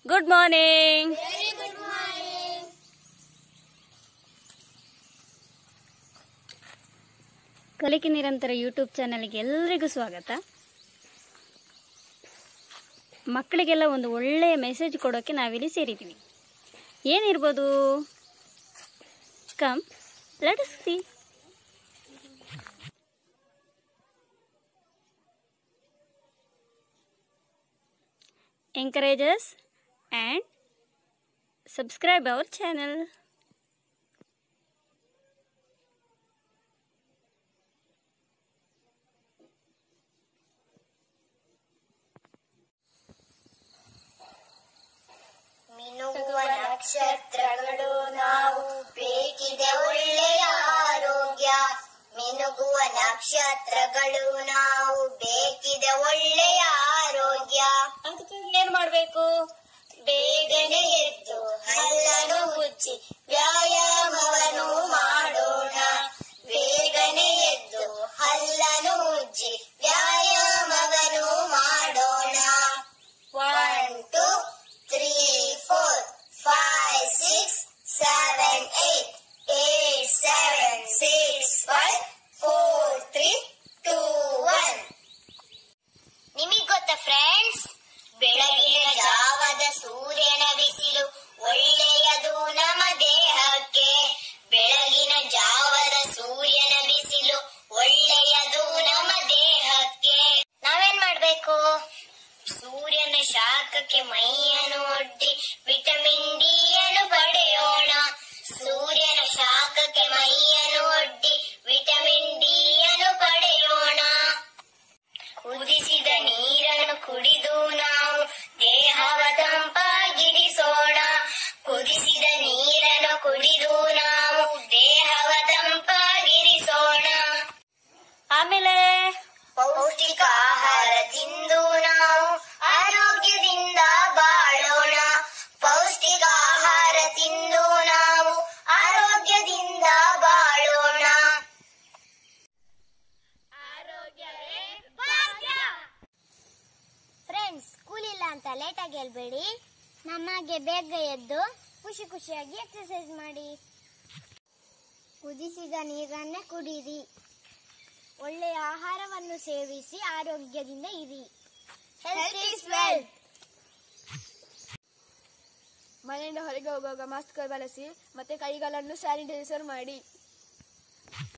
Good morning ಕಲಿಕೆ ನಿರಂತರ YouTube ಚಾನಲ್ಗೆ ಎಲ್ರಿಗೂ ಸ್ವಾಗತ ಮಕ್ಕಳಿಗೆಲ್ಲ ಒಂದು ಒಳ್ಳೆಯ ಮೆಸೇಜ್ ಕೊಡೋಕೆ ನಾವಿಲ್ಲಿ ಸೇರಿದ್ದೀವಿ ಏನಿರ್ಬೋದು come let see encourage us and subscribe our channel. ಮಿನುಗುವ ನಕ್ಷತ್ರಗಳು ನಾವು ಬೇಕಿದೆ ಒಳ್ಳೆಯ ಆರೋಗ್ಯ ಮಿನುಗುವ ನಕ್ಷತ್ರಗಳು ನಾವು ಬೇಕಿದೆ ಒಳ್ಳೆಯ ಆರೋಗ್ಯ ಅದಕ್ಕೆ ಏನ್ ಮಾಡ್ಬೇಕು ಬೇಗನೆ ಎದ್ದು ಹಲ್ಲನು ಉಜ್ಜಿ ವ್ಯಾಯಾಮವನ್ನು ಮಾಡೋಣ ಬೇಗನೆ ಎದ್ದು ಹಲ್ಲನು ಉಜ್ಜಿ ವ್ಯಾಯಾಮವನ್ನು ಮಾಡೋಣ one two three four five six seven eight eight seven six five four three two one ನಿಮಗ್ ಗೊತ್ತಾ ಫ್ರೆಂಡ್ಸ್ ಬೆಳಗಿನ ಜಾವದ ಸೂರ್ಯನ ಬಿಸಿಲು ಒಳ್ಳೆಯದು ನಮ್ಮ ದೇಹಕ್ಕೆ ಬೆಳಗಿನ ಜಾವದ ಸೂರ್ಯನ ಬಿಸಿಲು ಒಳ್ಳೆಯದು ನಮ್ಮ ದೇಹಕ್ಕೆ ನಾವೇನ್ ಮಾಡ್ಬೇಕು ಸೂರ್ಯನ ಶಾಖಕ್ಕೆ ಮೈಯನ್ನು ಒಡ್ಡಿ ವಿಟಮಿನ್ ಡಿ ಅನ್ನು ಪಡೆಯೋಣ ಸೂರ್ಯನ ಶಾಖಕ್ಕೆ ಮೈಯನ್ನು ಒಡ್ಡಿ ವಿಟಮಿನ್ ಡಿ ಅನ್ನು ಪಡೆಯೋಣ ಕುದಿಸಿದ ನೀರನ್ನು ಕುಡಿದು ನಾವು ದೇಹವ ತಂಪಾಗಿರಿಸೋಣ ಕುದಿಸಿದ ನೀರನ್ನು ಕುಡಿದು ನಾವು ದೇಹವ ತಂಪಾಗಿರಿಸೋಣ ಆಮೇಲೆ ಪೌಷ್ಟಿಕ ಆಹಾರ ತಿಂದು ನಾವು ಆರೋಗ್ಯದಿಂದ ಬಾಳೋಣ ಪೌಷ್ಟಿಕ ಆಹಾರ ತಿಂದು ನಾವು ಆರೋಗ್ಯದಿಂದ ಬಾಳೋಣ ಫ್ರೆಂಡ್ಸ್ ಸ್ಕೂಲ್ ಇಲ್ಲ ಅಂತ ಲೇಟಾಗಿ ಹೇಳ್ಬೇಡಿ ನಮಗೆ ಬೇಗ ಎದ್ದು ಖುಷಿ ಖುಷಿಯಾಗಿ ಎಕ್ಸರ್ಸೈಸ್ ಮಾಡಿ ಕುದಿಸಿದ ನೀರನ್ನೇ ಕುಡಿಯಿರಿ ಒಳ್ಳೆಯ ಆಹಾರವನ್ನು ಸೇವಿಸಿ ಆರೋಗ್ಯದಿಂದ ಇರಿ ಹೆಲ್ತ್ ಇಸ್ ವೆಲ್ತ್ ಮನೆಯಿಂದ ಹೊರಗೆ ಹೋಗುವಾಗ ಮಾಸ್ಕ್ ಬಳಸಿ ಮತ್ತೆ ಕೈಗಳನ್ನು ಸ್ಯಾನಿಟೈಸರ್ ಮಾಡಿ